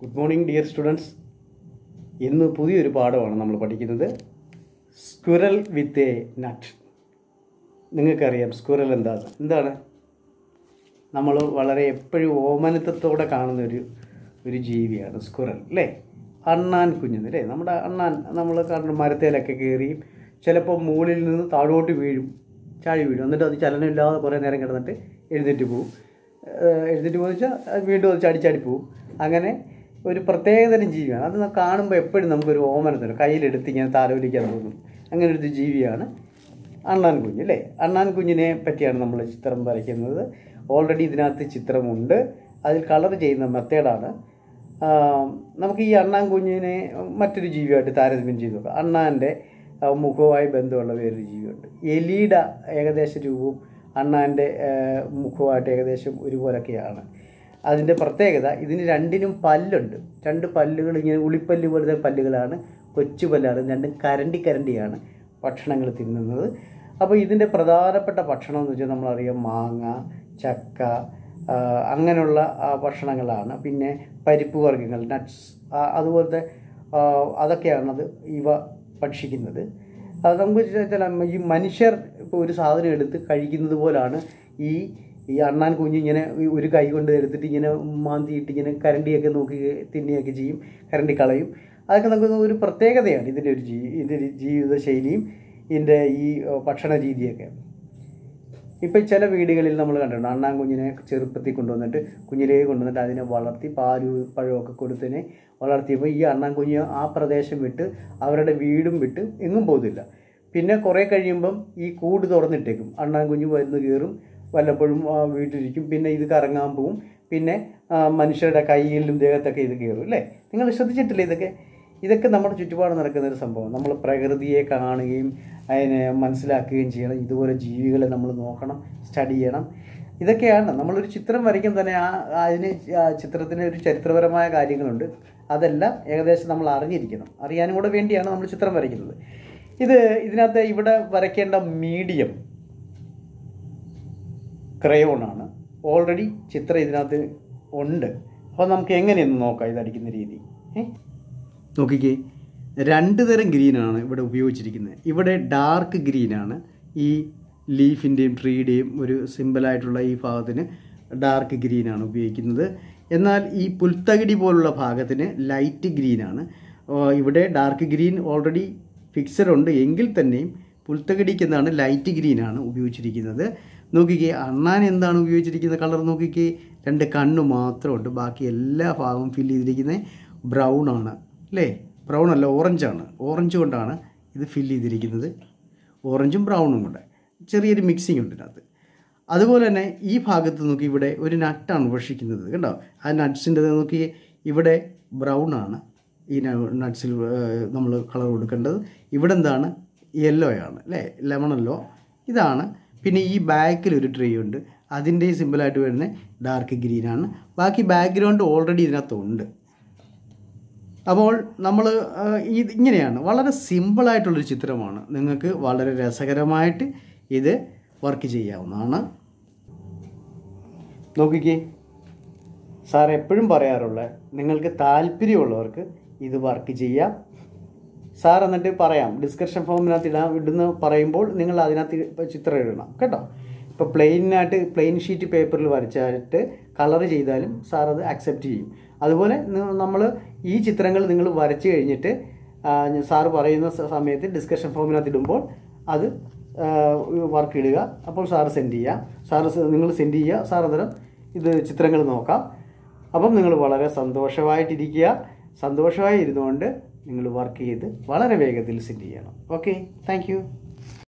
good morning dear students ഇന്ന് പുതിയൊരു പാഠമാണ് നമ്മൾ പഠിക്കുന്നത് സ്ക്വിറൽ വിത്ത് എ നട്ട് നിങ്ങൾക്കറിയാം സ്ക്വിറൽ എന്താണ് എന്താണ് നമ്മൾ വളരെ എപ്പോഴും ഓമനത്വത്തോടെ കാണുന്ന ഒരു ഒരു ജീവിയാണ് സ്ക്വിറൽ അല്ലേ അണ്ണാൻ കുഞ്ഞുന്ന് അല്ലേ നമ്മുടെ അണ്ണാൻ നമ്മൾ കാണുന്ന മരത്തേലൊക്കെ കയറിയും ചിലപ്പോൾ മുകളിൽ നിന്ന് താഴോട്ട് വീഴും ചാടി വീഴും എന്നിട്ട് അത് ചലനമില്ലാതെ കുറേ നേരം കിടന്നിട്ട് എഴുന്നേറ്റ് പോവും ഏഹ് എഴുന്നേറ്റ് പോകുന്ന വെച്ചാൽ അത് വീണ്ടും അത് ചാടി ചാടി പോവും അങ്ങനെ ഒരു പ്രത്യേകതരം ജീവിയാണ് അത് നമുക്ക് കാണുമ്പോൾ എപ്പോഴും നമുക്കൊരു ഓമനത്തിന് കയ്യിലെടുത്ത് ഇങ്ങനെ താലോലിക്കാൻ തോന്നും അങ്ങനെ ഒരു ജീവിയാണ് അണ്ണാൻ കുഞ്ഞ് അല്ലേ അണ്ണാൻ കുഞ്ഞിനെ പറ്റിയാണ് നമ്മൾ ചിത്രം വരയ്ക്കുന്നത് ഓൾറെഡി ഇതിനകത്ത് ചിത്രമുണ്ട് അതിൽ കളർ ചെയ്യുന്ന മെത്തേഡാണ് നമുക്ക് ഈ അണ്ണാൻ കുഞ്ഞിനെ മറ്റൊരു ജീവിയായിട്ട് താരതമ്യം ചെയ്ത് നോക്കാം അണ്ണാൻ്റെ ആ, മുഖവുമായി ബന്ധമുള്ള വേറൊരു ജീവിയുണ്ട് എലിയുടെ ഏകദേശ രൂപവും അണ്ണാൻ്റെ ആ, മുഖവുമായിട്ട് ഏകദേശം ഒരുപോലൊക്കെയാണ് അതിൻ്റെ പ്രത്യേകത ഇതിന് രണ്ടിനും പല്ലുണ്ട് രണ്ട് പല്ലുകൾ ഇങ്ങനെ ഉളിപ്പല്ല് പോലത്തെ പല്ലുകളാണ് കൊച്ചു പല്ലാണ് രണ്ടും കരണ്ടി കരണ്ടിയാണ് ഭക്ഷണങ്ങൾ തിന്നുന്നത് അപ്പോൾ ഇതിൻ്റെ പ്രധാനപ്പെട്ട ഭക്ഷണം എന്ന് വെച്ചാൽ നമ്മളറിയാം മാങ്ങ ചക്ക ആ, അങ്ങനെയുള്ള ആ, ഭക്ഷണങ്ങളാണ് പിന്നെ പരിപ്പ് വർഗ്ഗങ്ങൾ നട്ട്സ് അതുപോലത്തെ ആ, അതൊക്കെയാണത് ഇവ ഭക്ഷിക്കുന്നത് അത് നമുക്ക് ചില ഈ മനുഷ്യർ ഇപ്പോൾ ഒരു സാധനം എടുത്ത് കഴിക്കുന്നത് പോലാണ് ഈ ഈ അണ്ണാൻ കുഞ്ഞ് ഇങ്ങനെ ഈ ഒരു കൈ കൊണ്ട് എടുത്തിട്ട് ഇങ്ങനെ മാന്തിയിട്ട് ഇങ്ങനെ കരണ്ടിയൊക്കെ നോക്കി തിന്നുകയൊക്കെ ചെയ്യും കരണ്ടി കളയും അതൊക്കെ നമുക്ക് ഒരു പ്രത്യേകതയാണ് ഇതിൻ്റെ ഒരു ജീ ഇതിൻ്റെ ഒരു ജീവിത ശൈലിയും ഇതിൻ്റെ ഈ ഏഹ്, ഭക്ഷണ രീതിയൊക്കെ ഇപ്പം ചില വീടുകളിൽ നമ്മൾ കണ്ടിട്ടുണ്ട് അണ്ണാൻ കുഞ്ഞിനെ ചെറുപ്പത്തിൽ കൊണ്ടുവന്നിട്ട് കുഞ്ഞിലേ കൊണ്ടുവന്നിട്ട് അതിനെ വളർത്തി പാല് പഴമൊക്കെ കൊടുത്തതിനെ വളർത്തിയപ്പോൾ ഈ അണ്ണാൻ കുഞ്ഞ് ആ പ്രദേശം വിട്ട് അവരുടെ വീടും വിട്ട് എങ്ങും പോകുന്നില്ല പിന്നെ കുറേ കഴിയുമ്പം ഈ കൂട് തുറന്നിട്ടേക്കും അണ്ണാൻ കുഞ്ഞ് വന്ന് കയറും വല്ലപ്പോഴും ആ, വീട്ടിലിരിക്കും പിന്നെ ഇത് കറങ്ങാൻ പോവും പിന്നെ ആ, മനുഷ്യരുടെ കയ്യിലും ദേഹത്തൊക്കെ ഇത് കയറും അല്ലേ നിങ്ങൾ ശ്രദ്ധിച്ചിട്ടില്ലേ ഇതൊക്കെ ഇതൊക്കെ നമ്മുടെ ചുറ്റുപാട് നടക്കുന്ന ഒരു സംഭവം നമ്മൾ പ്രകൃതിയെ കാണുകയും അതിനെ മനസ്സിലാക്കുകയും ചെയ്യണം ഇതുപോലെ ജീവികളെ നമ്മൾ നോക്കണം സ്റ്റഡി ചെയ്യണം ഇതൊക്കെയാണ് നമ്മളൊരു ചിത്രം വരയ്ക്കാൻ തന്നെ ആ അതിന് ആ ചിത്രത്തിന് ഒരു ചരിത്രപരമായ കാര്യങ്ങളുണ്ട് അതെല്ലാം ഏകദേശം നമ്മൾ അറിഞ്ഞിരിക്കണം അറിയാനും കൂടെ വേണ്ടിയാണ് നമ്മൾ ചിത്രം വരയ്ക്കുന്നത് ഇത് ഇതിനകത്ത് ഇവിടെ വരയ്ക്കേണ്ട മീഡിയം ക്രയോണാണ് ഓൾറെഡി ചിത്രം ഇതിനകത്ത് ഉണ്ട് അപ്പോൾ നമുക്ക് എങ്ങനെയെന്ന് നോക്കാം ഇതടിക്കുന്ന രീതി ഏ നോക്കിക്കേ രണ്ട് തരം ഗ്രീനാണ് ഇവിടെ ഉപയോഗിച്ചിരിക്കുന്നത് ഇവിടെ ഡാർക്ക് ഗ്രീനാണ് ഈ ലീഫിൻ്റെയും ട്രീയുടെയും ഒരു സിമ്പിളായിട്ടുള്ള ഈ ഭാഗത്തിന് ഡാർക്ക് ഗ്രീനാണ് ഉപയോഗിക്കുന്നത് എന്നാൽ ഈ പുൽത്തകിടി പോലുള്ള ഭാഗത്തിന് ലൈറ്റ് ഗ്രീനാണ് ഓ, ഇവിടെ ഡാർക്ക് ഗ്രീൻ ഓൾറെഡി ഫിക്സഡ് ഉണ്ട് എങ്കിൽ തന്നെയും പുൽത്തകിടിക്ക് എന്താണ് ലൈറ്റ് ഗ്രീനാണ് ഉപയോഗിച്ചിരിക്കുന്നത് നോക്കിക്കേ അണ്ണാൻ എന്താണ് ഉപയോഗിച്ചിരിക്കുന്ന കളർ നോക്കിക്കേ രണ്ട് കണ്ണ് മാത്രമുണ്ട് ബാക്കി എല്ലാ ഭാഗവും ഫില്ല് ചെയ്തിരിക്കുന്നത് ബ്രൗൺ ആണ് അല്ലേ ബ്രൗൺ അല്ല ഓറഞ്ചാണ് ഓറഞ്ച് കൊണ്ടാണ് ഇത് ഫില്ല് ചെയ്തിരിക്കുന്നത് ഓറഞ്ചും ബ്രൗണും കൊണ്ട് ചെറിയൊരു മിക്സിംഗ് ഉണ്ട് ഇതിനകത്ത് അതുപോലെ തന്നെ ഈ ഭാഗത്ത് നോക്കി ഇവിടെ ഒരു നട്ടാണ് ഭക്ഷിക്കുന്നത് കണ്ടോ ആ നട്ട്സിൻ്റെ നോക്കി ഇവിടെ ബ്രൗൺ ആണ് ഈ നട്ട്സിൽ നമ്മൾ കളർ കൊടുക്കേണ്ടത് ഇവിടെ എന്താണ് യെല്ലോ ആണ് അല്ലേ ലെമണല്ലോ ഇതാണ് പിന്നെ ഈ ബാക്കിൽ ഒരു ട്രീ ഉണ്ട് അതിൻ്റെ സിമ്പിളായിട്ട് വരുന്ന ഡാർക്ക് ഗ്രീനാണ് ബാക്കി ബാക്ക്ഗ്രൗണ്ട് ഓൾറെഡി ഇതിനകത്തുണ്ട് അപ്പോൾ നമ്മൾ ഇത് ഇങ്ങനെയാണ് വളരെ സിമ്പിളായിട്ടുള്ളൊരു ചിത്രമാണ് നിങ്ങൾക്ക് വളരെ രസകരമായിട്ട് ഇത് വർക്ക് ചെയ്യാവുന്നതാണ് നോക്കിക്കേ സാർ എപ്പോഴും പറയാറുള്ള നിങ്ങൾക്ക് താല്പര്യമുള്ളവർക്ക് ഇത് വർക്ക് ചെയ്യാം സാർ എന്നിട്ട് പറയാം ഡിസ്ക്രിപ്ഷൻ ഫോമിനകത്ത് ഇടാൻ ഇടുന്ന പറയുമ്പോൾ നിങ്ങൾ അതിനകത്ത് ഇപ്പോൾ ചിത്രം ഇടണം കേട്ടോ ഇപ്പോൾ പ്ലെയിനായിട്ട് പ്ലെയിൻ ഷീറ്റ് പേപ്പറിൽ വരച്ചായിട്ട് കളർ ചെയ്താലും സാർ അത് അക്സെപ്റ്റ് ചെയ്യും അതുപോലെ നമ്മൾ ഈ ചിത്രങ്ങൾ നിങ്ങൾ വരച്ച് കഴിഞ്ഞിട്ട് സാറ് പറയുന്ന സ- സമയത്ത് ഡിസ്കഷൻ ഫോമിനകത്ത് ഇടുമ്പോൾ അത് വർക്ക് ഇടുക അപ്പോൾ സാറ് സെൻഡ് ചെയ്യുക സാറ് നിങ്ങൾ സെൻഡ് ചെയ്യുക സാർ അന്നേരം ഇത് ചിത്രങ്ങൾ നോക്കാം അപ്പം നിങ്ങൾ വളരെ സന്തോഷമായിട്ടിരിക്കുക സന്തോഷമായി ഇരുന്നുകൊണ്ട് നിങ്ങൾ വർക്ക് ചെയ്ത് വളരെ വേഗത്തിൽ സെൻഡ് ചെയ്യണം ഓക്കെ താങ്ക്